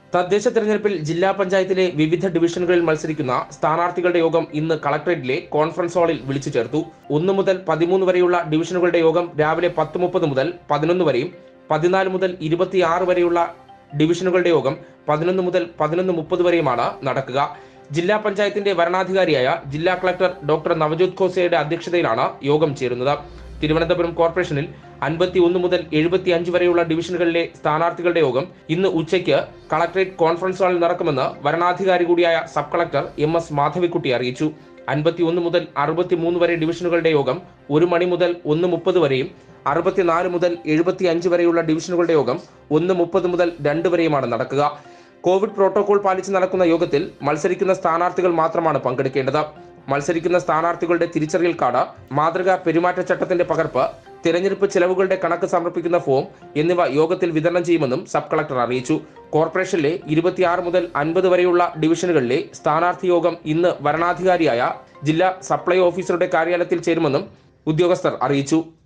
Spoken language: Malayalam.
തദ്ദേശ തെരഞ്ഞെടുപ്പിൽ ജില്ലാ പഞ്ചായത്തിലെ വിവിധ ഡിവിഷനുകളിൽ മത്സരിക്കുന്ന സ്ഥാനാർത്ഥികളുടെ യോഗം ഇന്ന് കളക്ടറേറ്റിലെ കോൺഫറൻസ് ഹാളിൽ വിളിച്ചു ചേർത്തു ഒന്ന് മുതൽ പതിമൂന്ന് വരെയുള്ള ഡിവിഷനുകളുടെ യോഗം രാവിലെ പത്ത് മുപ്പത് മുതൽ പതിനൊന്ന് വരെയും പതിനാല് മുതൽ ഇരുപത്തിയാറ് വരെയുള്ള ഡിവിഷനുകളുടെ യോഗം പതിനൊന്ന് മുതൽ പതിനൊന്ന് മുപ്പത് വരെയുമാണ് നടക്കുക ജില്ലാ പഞ്ചായത്തിന്റെ വരണാധികാരിയായ ജില്ലാ കളക്ടർ ഡോക്ടർ നവജോത് ഖോസയുടെ അധ്യക്ഷതയിലാണ് യോഗം ചേരുന്നത് തിരുവനന്തപുരം കോർപ്പറേഷനിൽ അൻപത്തി ഒന്ന് മുതൽ എഴുപത്തി അഞ്ച് വരെയുള്ള ഡിവിഷനുകളിലെ സ്ഥാനാർത്ഥികളുടെ യോഗം ഇന്ന് ഉച്ചയ്ക്ക് കളക്ടറേറ്റ് കോൺഫറൻസ് ഹാളിൽ നടക്കുമെന്ന് വരണാധികാരി കൂടിയായ sub collector M S Madhavikutty അറിയിച്ചു അൻപത്തി ഒന്ന് മുതൽ അറുപത്തിമൂന്ന് വരെ ഡിവിഷനുകളുടെ യോഗം ഒരു മണി മുതൽ ഒന്ന് മുപ്പത് വരെയും അറുപത്തിനാല് മുതൽ എഴുപത്തി അഞ്ച് വരെയുള്ള ഡിവിഷനുകളുടെ യോഗം ഒന്ന് മുപ്പത് മുതൽ രണ്ട് വരെയുമാണ് നടക്കുക കോവിഡ് പ്രോട്ടോകോൾ പാലിച്ച് നടക്കുന്ന യോഗത്തിൽ മത്സരിക്കുന്ന സ്ഥാനാർത്ഥികൾ മാത്രമാണ് പങ്കെടുക്കേണ്ടത് മത്സരിക്കുന്ന സ്ഥാനാർത്ഥികളുടെ തിരിച്ചറിയൽ കാർഡ് മാതൃകാ പെരുമാറ്റച്ചട്ടത്തിന്റെ പകർപ്പ് തിരഞ്ഞെടുപ്പ് ചെലവുകളുടെ കണക്ക് സമർപ്പിക്കുന്ന ഫോം എന്നിവ യോഗത്തിൽ വിതരണം ചെയ്യുമെന്നും സബ് കളക്ടർ അറിയിച്ചു കോർപ്പറേഷനിലെ ഇരുപത്തിയാറ് മുതൽ അൻപത് വരെയുള്ള ഡിവിഷനുകളിലെ സ്ഥാനാർത്ഥി യോഗം ഇന്ന് വരണാധികാരിയായ ജില്ലാ സപ്ലൈ ഓഫീസറുടെ കാര്യാലയത്തിൽ ചേരുമെന്നും ഉദ്യോഗസ്ഥർ അറിയിച്ചു